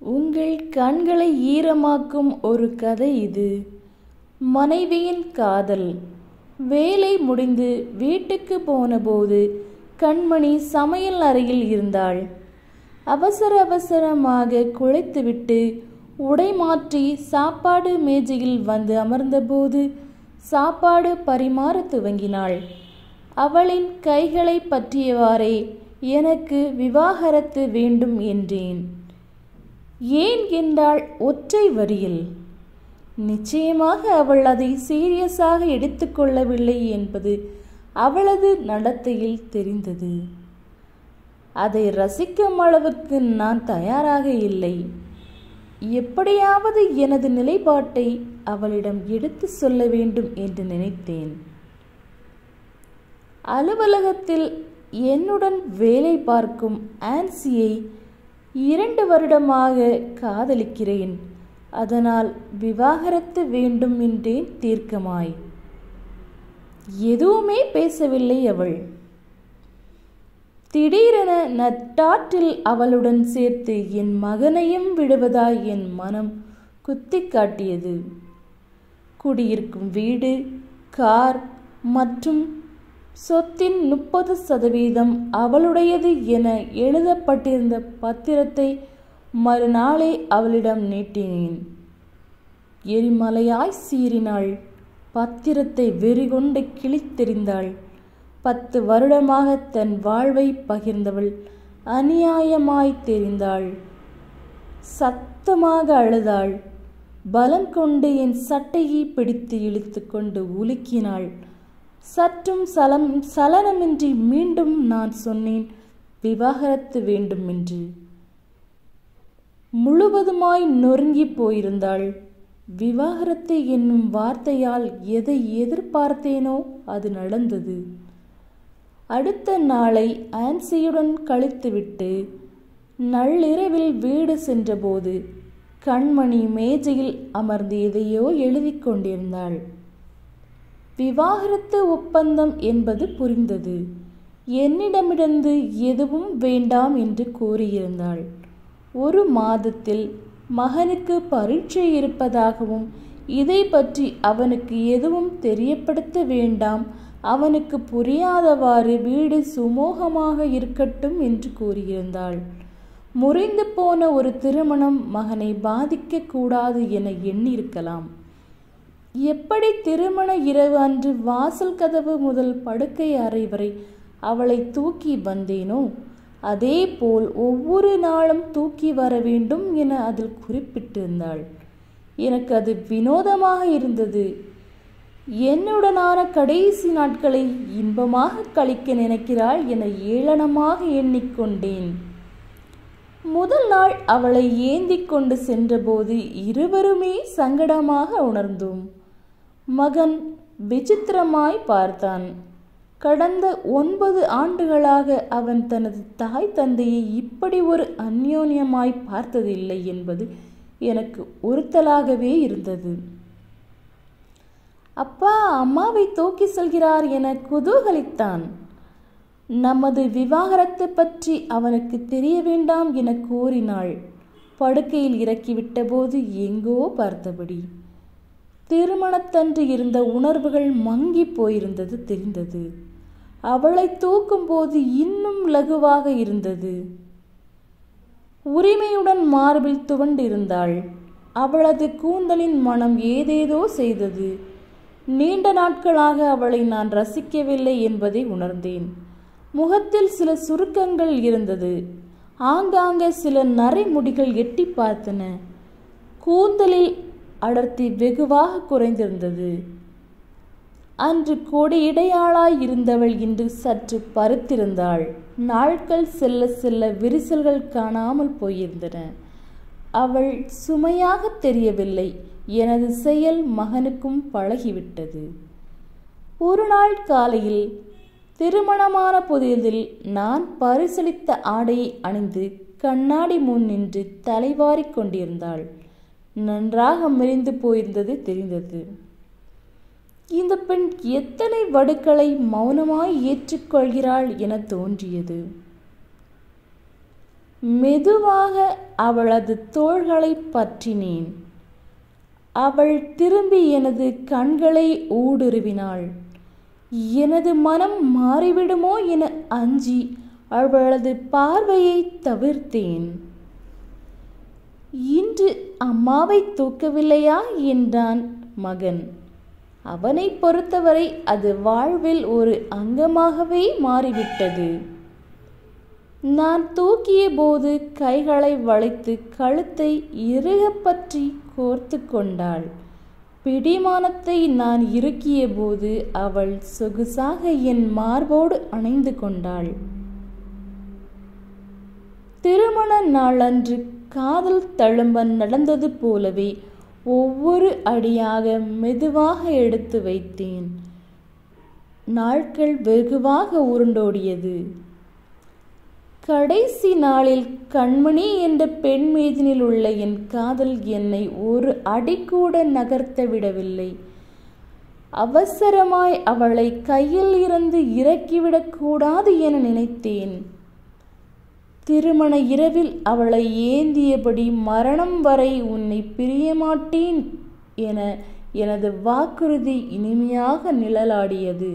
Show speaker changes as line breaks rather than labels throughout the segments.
உங்கள் கண்களை ஈரமாக்கும் ஒரு கதை இது மனைவியின் காதல் வேலை முடிந்து வீட்டுக்கு போனபோது கண்மணி சமையல் அறையில் இருந்தாள் அவசர அவசரமாக குளித்துவிட்டு உடை மாற்றி சாப்பாடு மேஜையில் வந்து அமர்ந்தபோது சாப்பாடு பரிமாற துவங்கினாள் அவளின் கைகளை பற்றியவாறே எனக்கு விவாகரத்து வேண்டும் என்றேன் ஏன் என்றாள் ஒற்றை வரியில் நிச்சயமாக அவள் அதை சீரியஸாக எடுத்துக்கொள்ளவில்லை என்பது அவளது நடத்தையில் தெரிந்தது அதை ரசிக்கும் அளவுக்கு நான் தயாராக இல்லை எப்படியாவது எனது நிலைப்பாட்டை அவளிடம் எடுத்து சொல்ல வேண்டும் என்று நினைத்தேன் அலுவலகத்தில் என்னுடன் வேலை பார்க்கும் ஆன்சியை இரண்டு வருடமாக காதலிக்கிறேன் அதனால் விவாகரத்து வேண்டும் என்றேன் தீர்க்கமாய் எதுவுமே பேசவில்லை அவள் திடீரென நட்டாற்றில் அவளுடன் சேர்த்து என் மகனையும் விடுவதாய் என் மனம் குத்தி காட்டியது குடியிருக்கும் வீடு கார் மற்றும் சொத்தின் முப்பது சதவீதம் அவளுடையது என எழுதப்பட்டிருந்த பத்திரத்தை மறுநாளே அவளிடம் நீட்டினேன் எரிமலையாய் சீறினாள் பத்திரத்தை வெறிகொண்டு கிழித்தெறிந்தாள் பத்து வருடமாக தன் வாழ்வை பகிர்ந்தவள் அநியாயமாய் தெரிந்தாள் சத்தமாக அழுதாள் பலம் கொண்டு என் சட்டையை பிடித்து இழுத்து கொண்டு உலுக்கினாள் சற்றும் சலம் சலனமின்றி மீண்டும் நான் சொன்னேன் விவாகரத்து வேண்டும் என்று முழுவதுமாய் நொறுங்கி போயிருந்தாள் விவாகரத்து என்னும் வார்த்தையால் எதை எதிர்பார்த்தேனோ அது நடந்தது அடுத்த நாளை ஆன்சியுடன் கழித்துவிட்டு நள்ளிரவில் வீடு சென்றபோது கண்மணி மேஜையில் அமர்ந்து எதையோ எழுதி கொண்டிருந்தாள் விவாகரத்து ஒப்பந்தம் என்பது புரிந்தது என்னிடமிருந்து எதுவும் வேண்டாம் என்று கூறியிருந்தாள் ஒரு மாதத்தில் மகனுக்கு பரீட்சை இருப்பதாகவும் இதை பற்றி அவனுக்கு எதுவும் தெரியப்படுத்த வேண்டாம் அவனுக்கு புரியாதவாறு வீடு சுமூகமாக இருக்கட்டும் என்று கூறியிருந்தாள் முறிந்து போன ஒரு திருமணம் மகனை பாதிக்க கூடாது என எண்ணியிருக்கலாம் எப்படி திருமண இரவு அன்று வாசல் கதவு முதல் படுக்கை அறை வரை அவளை தூக்கி வந்தேனோ அதே போல் ஒவ்வொரு நாளும் தூக்கி வர வேண்டும் என அதில் குறிப்பிட்டிருந்தாள் எனக்கு அது வினோதமாக இருந்தது என்னுடனான கடைசி நாட்களை இன்பமாக கழிக்க நினைக்கிறாள் என ஏளனமாக எண்ணிக்கொண்டேன் முதல் நாள் அவளை ஏந்தி கொண்டு சென்றபோது இருவருமே சங்கடமாக உணர்ந்தோம் மகன் விசித்திரமாய் பார்த்தான் கடந்த ஒன்பது ஆண்டுகளாக அவன் தனது தாய் தந்தையை இப்படி ஒரு அந்யோன்யமாய் பார்த்ததில்லை என்பது எனக்கு உறுத்தலாகவே இருந்தது அப்பா அம்மாவை தூக்கி செல்கிறார் என குதூகலித்தான் நமது விவாகரத்து பற்றி அவனுக்கு தெரிய வேண்டாம் என கூறினாள் படுக்கையில் இறக்கிவிட்ட போது எங்கோ பார்த்தபடி திருமணத்தன்று இருந்த உணர்வுகள் மங்கி போயிருந்தது தெரிந்தது அவளை தூக்கும் போது இன்னும் லகுவாக இருந்தது உரிமையுடன் மார்பில் துவண்டிருந்தாள் அவளது கூந்தலின் மனம் ஏதேதோ செய்தது நீண்ட நாட்களாக அவளை நான் ரசிக்கவில்லை என்பதை உணர்ந்தேன் முகத்தில் சில சுருக்கங்கள் இருந்தது ஆங்காங்கே சில நரைமுடிகள் எட்டி பார்த்தன கூந்தலில் அடர்த்தி வெகுவாக குறைந்திருந்தது அன்று கொடி இடையாளாய் இருந்தவள் இன்று சற்று பருத்திருந்தாள் நாட்கள் செல்ல செல்ல விரிசல்கள் காணாமல் போயிருந்தன அவள் சுமையாக தெரியவில்லை எனது செயல் மகனுக்கும் பழகிவிட்டது ஒரு நாள் காலையில் திருமணமான புதியதில் நான் பரிசளித்த ஆடையை அணிந்து கண்ணாடி முன் நின்று தலைவாரிக் கொண்டிருந்தாள் நன்றாக மெலிந்து போயிருந்தது தெரிந்தது இந்த பெண் எத்தனை வடுக்களை மௌனமாய் ஏற்றுக்கொள்கிறாள் என தோன்றியது மெதுவாக அவளது தோள்களை பற்றினேன் அவள் திரும்பி எனது கண்களை ஊடுருவினாள் எனது மனம் மாறிவிடுமோ என அஞ்சி அவளது பார்வையை தவிர்த்தேன் இன்று அம்மாவை தூக்கவில்லையா என்றான் மகன் அவனை பொறுத்தவரை அது வாழ்வில் ஒரு அங்கமாகவே மாறிவிட்டது நான் தூக்கிய போது கைகளை வளைத்து கழுத்தை இறுக பற்றி கோர்த்து கொண்டாள் பிடிமானத்தை நான் இறுக்கிய போது அவள் சொகுசாக என் மார்போடு அணைந்து கொண்டாள் திருமண நாளன்று காதல் தழும்ப நடந்தது போலவே ஒவ்வொரு அடியாக மெதுவாக எடுத்து வைத்தேன் நாட்கள் வெகுவாக உருண்டோடியது கடைசி நாளில் கண்மணி என்ற பெண் மீதினில் உள்ள என் காதல் என்னை ஒரு அடி கூட நகர்த்த விடவில்லை அவசரமாய் அவளை கையில் இருந்து இறக்கிவிடக் கூடாது என நினைத்தேன் திருமண இரவில் அவளை ஏந்தியபடி மரணம் வரை உன்னை பிரியமாட்டேன் என எனது வாக்குறுதி இனிமையாக நிழலாடியது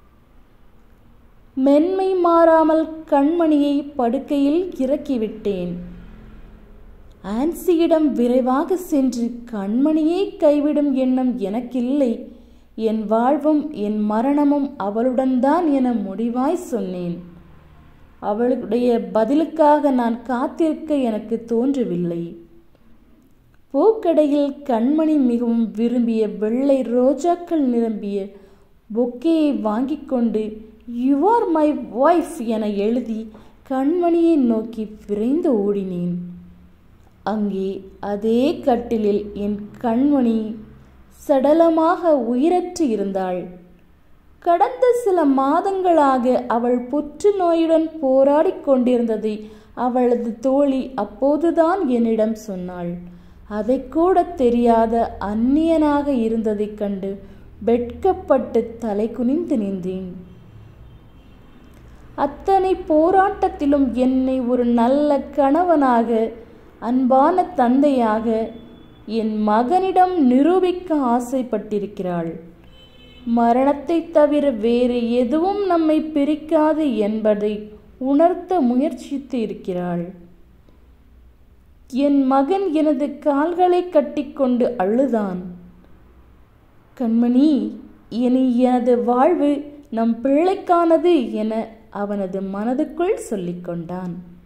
மென்மை மாறாமல் கண்மணியை படுக்கையில் இறக்கிவிட்டேன் ஆன்சியிடம் விரைவாக சென்று கண்மணியை கைவிடும் எண்ணம் எனக்கில்லை என் வாழ்வும் என் மரணமும் அவளுடன்தான் என முடிவாய் சொன்னேன் அவளுடைய பதிலுக்காக நான் காத்திருக்க எனக்கு தோன்றவில்லை பூக்கடையில் கண்மணி மிகவும் விரும்பிய வெள்ளை ரோஜாக்கள் நிரம்பிய பொக்கேயை வாங்கிக் கொண்டு யூ ஆர் மை ஒய்ஃப் என எழுதி கண்மணியை நோக்கி விரைந்து ஓடினேன் அங்கே அதே கட்டிலில் என் கண்மணி சடலமாக உயிரற்று இருந்தாள் கடந்த சில மாதங்களாக அவள் புற்றுநோயுடன் போராடி கொண்டிருந்ததை அவளது தோழி அப்போதுதான் என்னிடம் சொன்னாள் அதை கூட தெரியாத அந்நியனாக இருந்ததைக் கண்டு வெட்கப்பட்டு தலை குனிந்து நின்றேன் அத்தனை போராட்டத்திலும் என்னை ஒரு நல்ல கணவனாக அன்பான தந்தையாக என் மகனிடம் நிரூபிக்க ஆசைப்பட்டிருக்கிறாள் மரணத்தை தவிர வேறு எதுவும் நம்மை பிரிக்காது என்பதை உணர்த்த முயற்சித்து இருக்கிறாள் என் மகன் எனது கால்களை கட்டிக்கொண்டு அழுதான் கண்மணி இனி எனது வாழ்வு நம் பிள்ளைக்கானது என அவனது மனதுக்குள் சொல்லிக்கொண்டான்